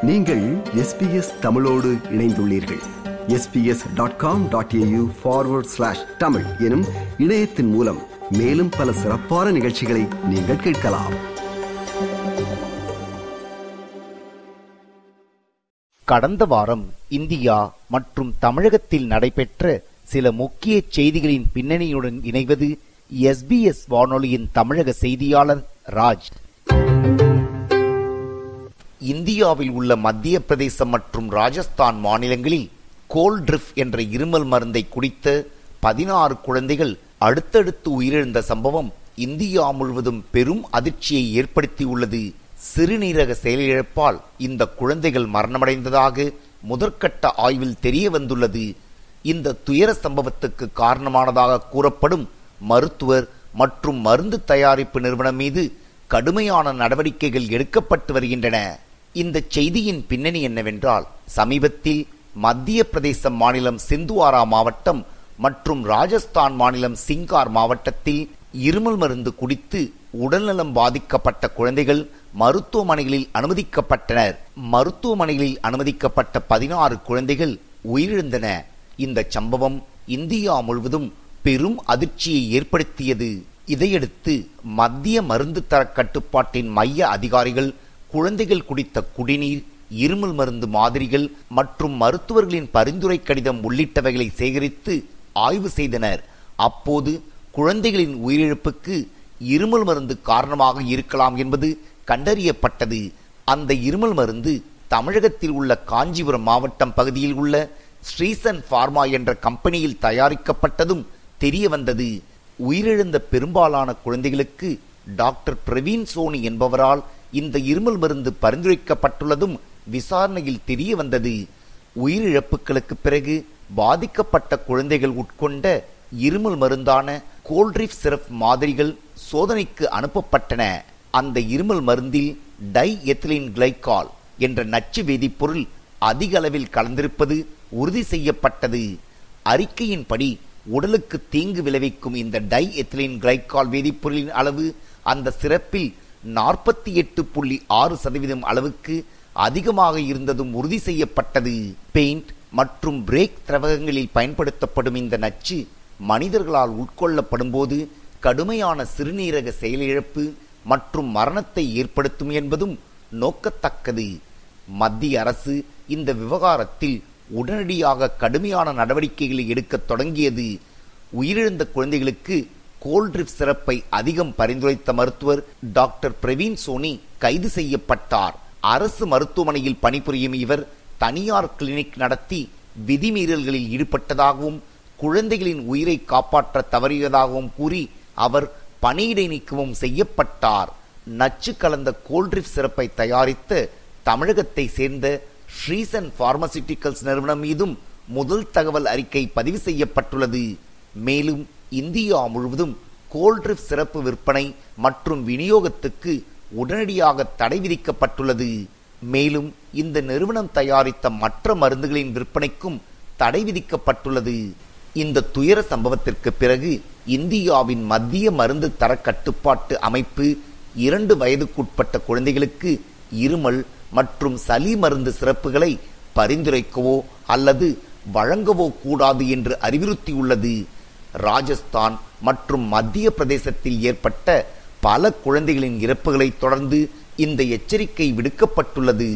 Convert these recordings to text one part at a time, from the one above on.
நீங்கள் எஸ்பிஎஸ் தமிழோடு இணைந்துள்ளீர்கள் SBS dot com dot AU forward slash Tamil எனும் இணையத்தின் மூலம் மேலும் பல சிறப்பான நிகழ்ச்சிகளை நீங்கள் கேட்கலாம் கடந்த வாரம் இந்தியா மற்றும் தமிழகத்தில் நடைபெற்ற சில முக்கிய செய்திகளின் பின்னணியுடன் இணைவது எஸ்பிஎஸ் வானொலியின் தமிழக செய்தியாளர் ராஜ் இந்தியாவில் உள்ள மத்திய பிரதேசம் மற்றும் ராஜஸ்தான் மாநிலங்களில் கோல்ட்ரிஃப் என்ற இருமல் மருந்தை குடித்த பதினாறு குழந்தைகள் அடுத்தடுத்து உயிரிழந்த சம்பவம் இந்தியா முழுவதும் பெரும் அதிர்ச்சியை ஏற்படுத்தியுள்ளது சிறுநீரக செயலிழப்பால் இந்த குழந்தைகள் மரணமடைந்ததாக முதற்கட்ட ஆய்வில் தெரிய வந்துள்ளது இந்த துயர சம்பவத்துக்கு காரணமானதாக கூறப்படும் மருத்துவர் மற்றும் மருந்து தயாரிப்பு நிறுவனம் மீது கடுமையான நடவடிக்கைகள் எடுக்கப்பட்டு வருகின்றன இந்த செய்தியின் பின்னணி என்னவென்றால் சமீபத்தில் மத்திய பிரதேச மாநிலம் சிந்துவாரா மாவட்டம் மற்றும் ராஜஸ்தான் மாநிலம் சிங்கார் மாவட்டத்தில் இருமல் மருந்து குடித்து உடல்நலம் பாதிக்கப்பட்ட குழந்தைகள் மருத்துவமனைகளில் அனுமதிக்கப்பட்டனர் மருத்துவமனைகளில் அனுமதிக்கப்பட்ட பதினாறு குழந்தைகள் உயிரிழந்தன இந்த சம்பவம் இந்தியா முழுவதும் பெரும் அதிர்ச்சியை ஏற்படுத்தியது இதையடுத்து மத்திய மருந்து தர கட்டுப்பாட்டின் மைய அதிகாரிகள் குழந்தைகள் குடித்த குடிநீர் இருமல் மருந்து மாதிரிகள் மற்றும் மருத்துவர்களின் பரிந்துரை கடிதம் உள்ளிட்டவைகளை சேகரித்து ஆய்வு செய்தனர் அப்போது குழந்தைகளின் உயிரிழப்புக்கு இருமல் மருந்து காரணமாக இருக்கலாம் என்பது கண்டறியப்பட்டது அந்த இருமல் மருந்து தமிழகத்தில் உள்ள காஞ்சிபுரம் மாவட்டம் பகுதியில் உள்ள ஸ்ரீசன் பார்மா என்ற கம்பெனியில் தயாரிக்கப்பட்டதும் தெரிய வந்தது உயிரிழந்த பெரும்பாலான குழந்தைகளுக்கு டாக்டர் பிரவீன் சோனி என்பவரால் இந்த இருமல் மருந்து பரிந்துரைக்கப்பட்டுள்ளதும் விசாரணையில் தெரிய வந்தது உயிரிழப்புகளுக்கு பிறகு பாதிக்கப்பட்ட குழந்தைகள் உட்கொண்ட இருமல் மருந்தான கோல்ட்ரிப் சிரப் மாதிரிகள் சோதனைக்கு அனுப்பப்பட்டன அந்த இருமல் மருந்தில் டை எத்திலின் கிளைகால் என்ற நச்சு வேதிப்பொருள் அதிக அளவில் கலந்திருப்பது உறுதி செய்யப்பட்டது அறிக்கையின்படி உடலுக்கு தீங்கு விளைவிக்கும் இந்த டை எத்திலின் கிளைகால் வேதிப்பொருளின் அளவு அந்த சிறப்பில் நாற்பத்தி எட்டு புள்ளி ஆறு சதவீதம் அளவுக்கு அதிகமாக இருந்ததும் உறுதி செய்யப்பட்டது பெயிண்ட் மற்றும் பிரேக் திரவகங்களில் பயன்படுத்தப்படும் இந்த நச்சு மனிதர்களால் உட்கொள்ளப்படும் போது கடுமையான சிறுநீரக செயலிழப்பு மற்றும் மரணத்தை ஏற்படுத்தும் என்பதும் நோக்கத்தக்கது மத்திய அரசு இந்த விவகாரத்தில் உடனடியாக கடுமையான நடவடிக்கைகளை எடுக்க தொடங்கியது உயிரிழந்த குழந்தைகளுக்கு கோல்ட்ரிப் சிறப்பை அதிகம் பரிந்துரைத்த மருத்துவர் டாக்டர் பிரவீன் சோனி கைது செய்யப்பட்டார் அரசு மருத்துவமனையில் பணிபுரியும் இவர் தனியார் கிளினிக் நடத்தி விதிமீறல்களில் ஈடுபட்டதாகவும் குழந்தைகளின் உயிரை காப்பாற்ற தவறியதாகவும் கூறி அவர் பணியிடை நீக்கமும் செய்யப்பட்டார் நச்சு கலந்த கோல்ட்ரிப் சிறப்பை தயாரித்த தமிழகத்தை சேர்ந்த ஸ்ரீசன் பார்மசியூட்டிக்கல்ஸ் நிறுவனம் மீதும் முதல் தகவல் அறிக்கை பதிவு செய்யப்பட்டுள்ளது மேலும் இந்தியா முழுவதும் கோல்ட்ரிப் சிறப்பு விற்பனை மற்றும் விநியோகத்துக்கு உடனடியாக தடை விதிக்கப்பட்டுள்ளது மேலும் இந்த நிறுவனம் தயாரித்த மற்ற மருந்துகளின் விற்பனைக்கும் தடை விதிக்கப்பட்டுள்ளது இந்த துயர சம்பவத்திற்கு பிறகு இந்தியாவின் மத்திய மருந்து தர கட்டுப்பாட்டு அமைப்பு இரண்டு வயதுக்குட்பட்ட குழந்தைகளுக்கு இருமல் மற்றும் சளி மருந்து சிறப்புகளை பரிந்துரைக்கவோ அல்லது வழங்கவோ கூடாது என்று அறிவுறுத்தியுள்ளது ராஜஸ்தான் மற்றும் மத்திய பிரதேசத்தில் ஏற்பட்ட பல குழந்தைகளின் இறப்புகளை தொடர்ந்து இந்த எச்சரிக்கை விடுக்கப்பட்டுள்ளது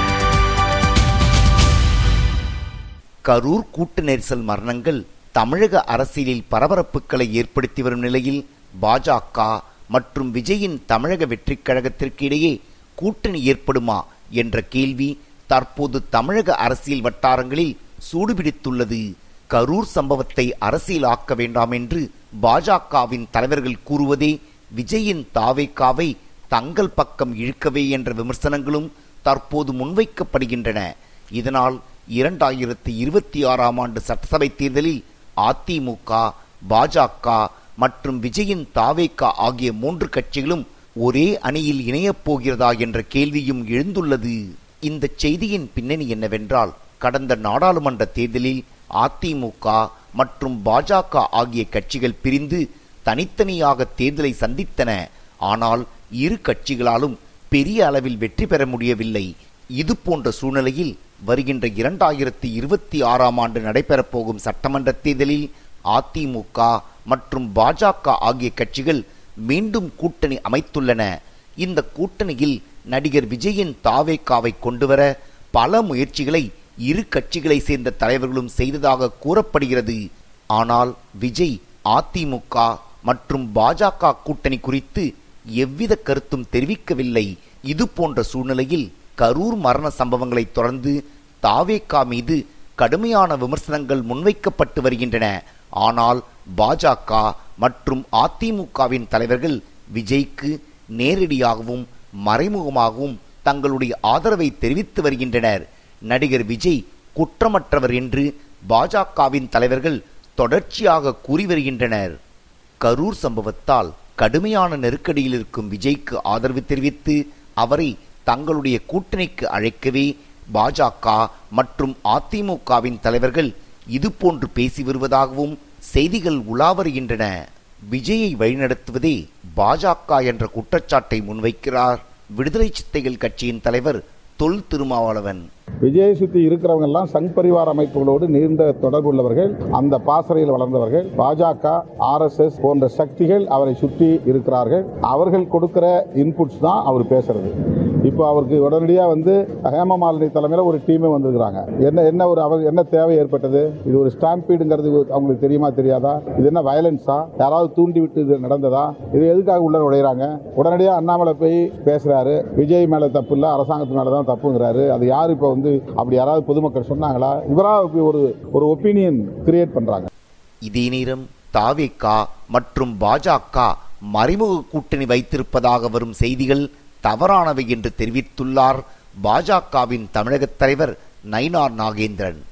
கரூர் கூட்டு நெரிசல் மரணங்கள் தமிழக அரசியலில் பரபரப்புகளை ஏற்படுத்தி வரும் நிலையில் பாஜக மற்றும் விஜயின் தமிழக வெற்றிக் கழகத்திற்கு இடையே கூட்டணி ஏற்படுமா என்ற கேள்வி தற்போது தமிழக அரசியல் வட்டாரங்களில் சூடுபிடித்துள்ளது கரூர் சம்பவத்தை அரசியலாக்க வேண்டாம் என்று பாஜகவின் தலைவர்கள் கூறுவதே விஜயின் தாவேக்காவை தங்கள் பக்கம் இழுக்கவே என்ற விமர்சனங்களும் தற்போது முன்வைக்கப்படுகின்றன இதனால் இரண்டாயிரத்தி இருபத்தி ஆறாம் ஆண்டு சட்டசபை தேர்தலில் அதிமுக பாஜக மற்றும் விஜயின் தாவேக்கா ஆகிய மூன்று கட்சிகளும் ஒரே அணியில் இணையப் போகிறதா என்ற கேள்வியும் எழுந்துள்ளது இந்த செய்தியின் பின்னணி என்னவென்றால் கடந்த நாடாளுமன்ற தேர்தலில் அதிமுக மற்றும் பாஜக ஆகிய கட்சிகள் பிரிந்து தனித்தனியாக தேர்தலை சந்தித்தன ஆனால் இரு கட்சிகளாலும் பெரிய அளவில் வெற்றி பெற முடியவில்லை இது போன்ற சூழ்நிலையில் வருகின்ற இரண்டாயிரத்தி இருபத்தி ஆறாம் ஆண்டு நடைபெறப்போகும் சட்டமன்ற தேர்தலில் அதிமுக மற்றும் பாஜக ஆகிய கட்சிகள் மீண்டும் கூட்டணி அமைத்துள்ளன இந்த கூட்டணியில் நடிகர் விஜயின் தாவேக்காவை கொண்டுவர பல முயற்சிகளை இரு கட்சிகளை சேர்ந்த தலைவர்களும் செய்ததாக கூறப்படுகிறது ஆனால் விஜய் அதிமுக மற்றும் பாஜக கூட்டணி குறித்து எவ்வித கருத்தும் தெரிவிக்கவில்லை இது போன்ற சூழ்நிலையில் கரூர் மரண சம்பவங்களை தொடர்ந்து தாவேகா மீது கடுமையான விமர்சனங்கள் முன்வைக்கப்பட்டு வருகின்றன ஆனால் பாஜக மற்றும் அதிமுகவின் தலைவர்கள் விஜய்க்கு நேரடியாகவும் மறைமுகமாகவும் தங்களுடைய ஆதரவை தெரிவித்து வருகின்றனர் நடிகர் விஜய் குற்றமற்றவர் என்று பாஜகவின் தலைவர்கள் தொடர்ச்சியாக கூறி வருகின்றனர் கரூர் சம்பவத்தால் கடுமையான நெருக்கடியில் இருக்கும் விஜய்க்கு ஆதரவு தெரிவித்து அவரை தங்களுடைய கூட்டணிக்கு அழைக்கவே பாஜக மற்றும் அதிமுகவின் தலைவர்கள் இதுபோன்று பேசி வருவதாகவும் செய்திகள் உலா வருகின்றன விஜயை வழிநடத்துவதே பாஜக என்ற குற்றச்சாட்டை முன்வைக்கிறார் விடுதலை சித்தைகள் கட்சியின் தலைவர் தொல் திருமாவளவன் விஜயை சுற்றி இருக்கிறவங்க எல்லாம் சங் பரிவார அமைப்புகளோடு நீண்ட தொடர்பு உள்ளவர்கள் அந்த பாசறையில் வளர்ந்தவர்கள் பாஜக ஆர்எஸ்எஸ் போன்ற சக்திகள் அவரை சுற்றி இருக்கிறார்கள் அவர்கள் கொடுக்கிற இன்புட்ஸ் தான் அவர் பேசுறது இப்போ அவருக்கு உடனடியாக வந்து ஹேமமாலினி தலைமையில் ஒரு டீமே வந்திருக்கிறாங்க என்ன என்ன ஒரு அவர் என்ன தேவை ஏற்பட்டது இது ஒரு ஸ்டாம்பீடுங்கிறது அவங்களுக்கு தெரியுமா தெரியாதா இது என்ன வயலன்ஸா யாராவது தூண்டி விட்டு இது நடந்ததா இது எதுக்காக உள்ள நுழையிறாங்க உடனடியாக அண்ணாமலை போய் பேசுறாரு விஜய் மேல தப்பு இல்லை அரசாங்கத்து மேல தான் தப்புங்கிறாரு அது யார் இப்போ வந்து அப்படி யாராவது பொதுமக்கள் சொன்னாங்களா இவரா இப்படி ஒரு ஒரு ஒப்பீனியன் கிரியேட் பண்றாங்க இதே நேரம் தாவேகா மற்றும் பாஜக மறைமுக கூட்டணி வைத்திருப்பதாக வரும் செய்திகள் தவறானவை என்று தெரிவித்துள்ளார் பாஜகவின் தமிழக தலைவர் நயினார் நாகேந்திரன்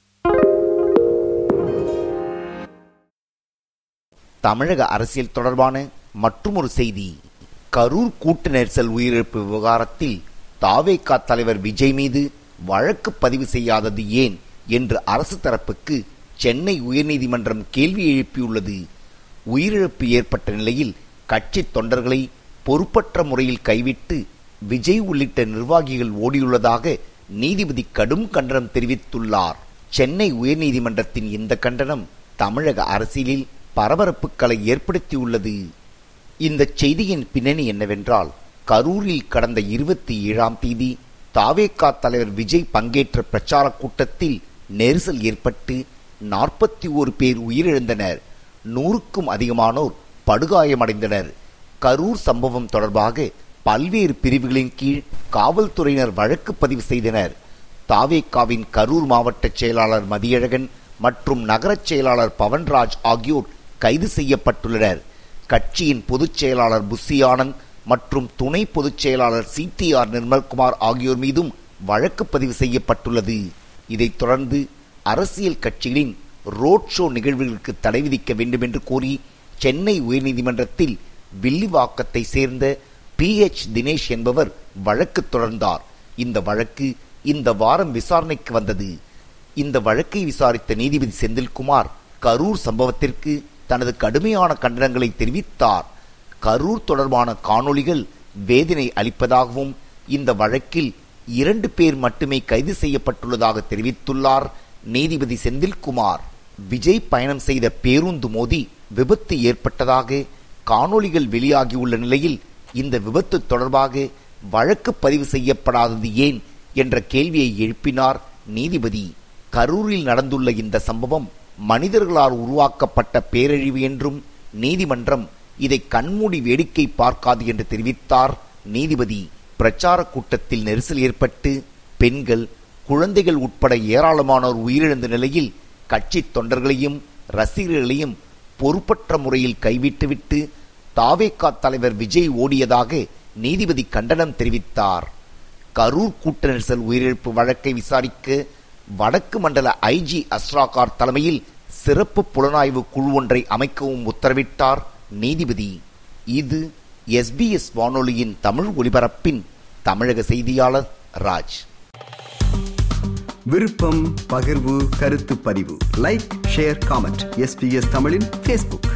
தமிழக அரசியல் தொடர்பான மற்றுமொரு செய்தி கரூர் கூட்டு நெரிசல் உயிரிழப்பு விவகாரத்தில் தாவேகா தலைவர் விஜய் மீது வழக்கு பதிவு செய்யாதது ஏன் என்று அரசு தரப்புக்கு சென்னை உயர்நீதிமன்றம் கேள்வி எழுப்பியுள்ளது உயிரிழப்பு ஏற்பட்ட நிலையில் கட்சி தொண்டர்களை பொறுப்பற்ற முறையில் கைவிட்டு விஜய் உள்ளிட்ட நிர்வாகிகள் ஓடியுள்ளதாக நீதிபதி கடும் கண்டனம் தெரிவித்துள்ளார் சென்னை உயர்நீதிமன்றத்தின் இந்த கண்டனம் தமிழக அரசியலில் பரபரப்புகளை ஏற்படுத்தியுள்ளது இந்த செய்தியின் பின்னணி என்னவென்றால் கரூரில் கடந்த இருபத்தி ஏழாம் தேதி தாவேகா தலைவர் விஜய் பங்கேற்ற பிரச்சார கூட்டத்தில் நெரிசல் ஏற்பட்டு நாற்பத்தி ஓரு பேர் உயிரிழந்தனர் நூறுக்கும் அதிகமானோர் படுகாயமடைந்தனர் கரூர் சம்பவம் தொடர்பாக பல்வேறு பிரிவுகளின் கீழ் காவல்துறையினர் வழக்கு பதிவு செய்தனர் தாவேகாவின் கரூர் மாவட்ட செயலாளர் மதியழகன் மற்றும் நகரச் செயலாளர் பவன்ராஜ் ஆகியோர் கைது செய்யப்பட்டுள்ளனர் கட்சியின் பொதுச் செயலாளர் புஸ்ஸி ஆனந்த் மற்றும் துணை பொதுச் செயலாளர் சிடிஆர் நிர்மல்குமார் ஆகியோர் மீதும் வழக்கு பதிவு செய்யப்பட்டுள்ளது இதைத் தொடர்ந்து அரசியல் கட்சிகளின் ரோட் ஷோ நிகழ்வுகளுக்கு தடை விதிக்க வேண்டும் என்று கோரி சென்னை உயர்நீதிமன்றத்தில் வில்லிவாக்கத்தை சேர்ந்த பி எச் தினேஷ் என்பவர் வழக்கு தொடர்ந்தார் இந்த வழக்கு இந்த வாரம் விசாரணைக்கு வந்தது இந்த வழக்கை விசாரித்த நீதிபதி செந்தில்குமார் கரூர் சம்பவத்திற்கு தனது கடுமையான கண்டனங்களை தெரிவித்தார் கரூர் தொடர்பான காணொளிகள் வேதனை அளிப்பதாகவும் இந்த வழக்கில் இரண்டு பேர் மட்டுமே கைது செய்யப்பட்டுள்ளதாக தெரிவித்துள்ளார் நீதிபதி செந்தில்குமார் விஜய் பயணம் செய்த பேருந்து மோதி விபத்து ஏற்பட்டதாக காணொளிகள் வெளியாகியுள்ள நிலையில் இந்த விபத்து தொடர்பாக வழக்கு பதிவு செய்யப்படாதது ஏன் என்ற கேள்வியை எழுப்பினார் நீதிபதி கரூரில் நடந்துள்ள இந்த சம்பவம் மனிதர்களால் உருவாக்கப்பட்ட பேரழிவு என்றும் நீதிமன்றம் இதை கண்மூடி வேடிக்கை பார்க்காது என்று தெரிவித்தார் நீதிபதி பிரச்சார கூட்டத்தில் நெரிசல் ஏற்பட்டு பெண்கள் குழந்தைகள் உட்பட ஏராளமானோர் உயிரிழந்த நிலையில் கட்சி தொண்டர்களையும் ரசிகர்களையும் பொறுப்பற்ற முறையில் கைவிட்டுவிட்டு தாவேகா தலைவர் விஜய் ஓடியதாக நீதிபதி கண்டனம் தெரிவித்தார் கரூர் கூட்ட நெரிசல் உயிரிழப்பு வழக்கை விசாரிக்க வடக்கு மண்டல ஐஜி அஸ்ராகார் தலைமையில் சிறப்பு புலனாய்வு குழு ஒன்றை அமைக்கவும் உத்தரவிட்டார் நீதிபதி இது எஸ்பிஎஸ் வானொலியின் தமிழ் ஒலிபரப்பின் தமிழக செய்தியாளர் ராஜ் விருப்பம் பகிர்வு கருத்து பதிவு லைக் ஷேர் காமெண்ட் எஸ்பிஎஸ் தமிழின் ஃபேஸ்புக்